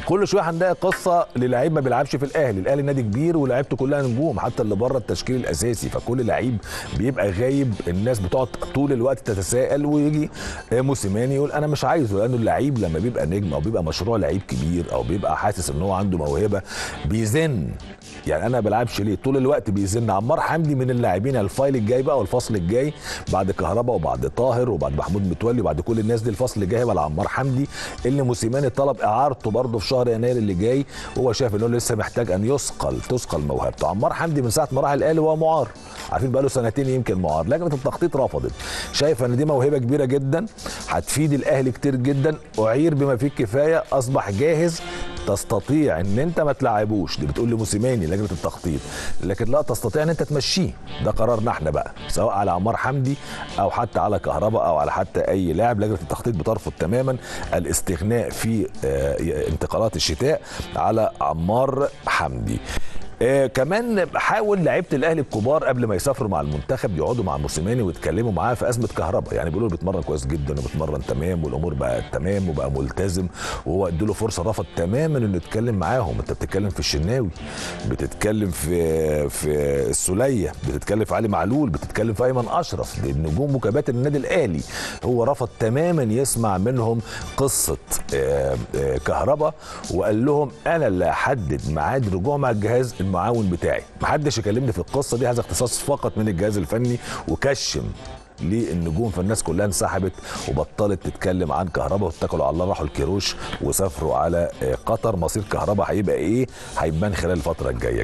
كل شويه هنلاقي قصه للعيب ما بيلعبش في الاهلي الاهلي نادي كبير ولاعيبته كلها نجوم حتى اللي بره التشكيل الاساسي فكل لعيب بيبقى غايب الناس بتقعد طول الوقت تتساءل ويجي موسيماني يقول انا مش عايزه لانه اللعيب لما بيبقى نجم او بيبقى مشروع لعيب كبير او بيبقى حاسس ان هو عنده موهبه بيزن يعني انا ما بلعبش ليه طول الوقت بيزن عمار حمدي من اللاعبين الفايل الجاي بقى والفصل الجاي بعد كهربا وبعد طاهر وبعد محمود متولي وبعد كل الناس دي الفصل الجاي هيبقى عمار حمدي اللي موسيماني طلب اعارته برضه في شهر يناير اللي جاي وهو شايف ان هو لسه محتاج ان يثقل تثقل موهبته عمار حمدي من ساعه ما راح الاهلي وهو معار عارفين بقى له سنتين يمكن معار لجنه التخطيط رفضت شايف ان دي موهبه كبيره جدا هتفيد الاهلي كتير جدا اعير بما فيه الكفايه اصبح جاهز تستطيع ان انت ما تلعبوش دي بتقول لموسيماني لجنه التخطيط لكن لا تستطيع ان انت تمشيه ده قرارنا احنا بقى سواء على عمار حمدي او حتى على كهرباء او على حتى اي لاعب لجنه التخطيط بترفض تماما الاستغناء في آه، انتقالات الشتاء على عمار حمدي آه كمان حاول لعيبه الاهلي الكبار قبل ما يسافروا مع المنتخب يقعدوا مع موسيماني ويتكلموا معاه في ازمه كهرباء يعني بيقولوا له بيتمرن كويس جدا وبيتمرن تمام والامور بقت تمام وبقى ملتزم وهو ادوا فرصه رفض تماما انه يتكلم معاهم انت بتتكلم في الشناوي بتتكلم في في السوليه بتتكلم في علي معلول بتتكلم في ايمن اشرف دي نجوم وكباتن النادي الاهلي هو رفض تماما يسمع منهم قصه آه آه كهرباء وقال لهم انا اللي احدد ميعاد رجوع مع الجهاز المعاون بتاعي محدش يكلمني في القصه دي هذا اختصاص فقط من الجهاز الفني وكشم للنجوم فالناس كلها انسحبت وبطلت تتكلم عن كهرباء واتكلوا على الله راحوا الكيروش وسافروا على قطر مصير كهرباء هيبقى ايه هيبان خلال الفتره الجايه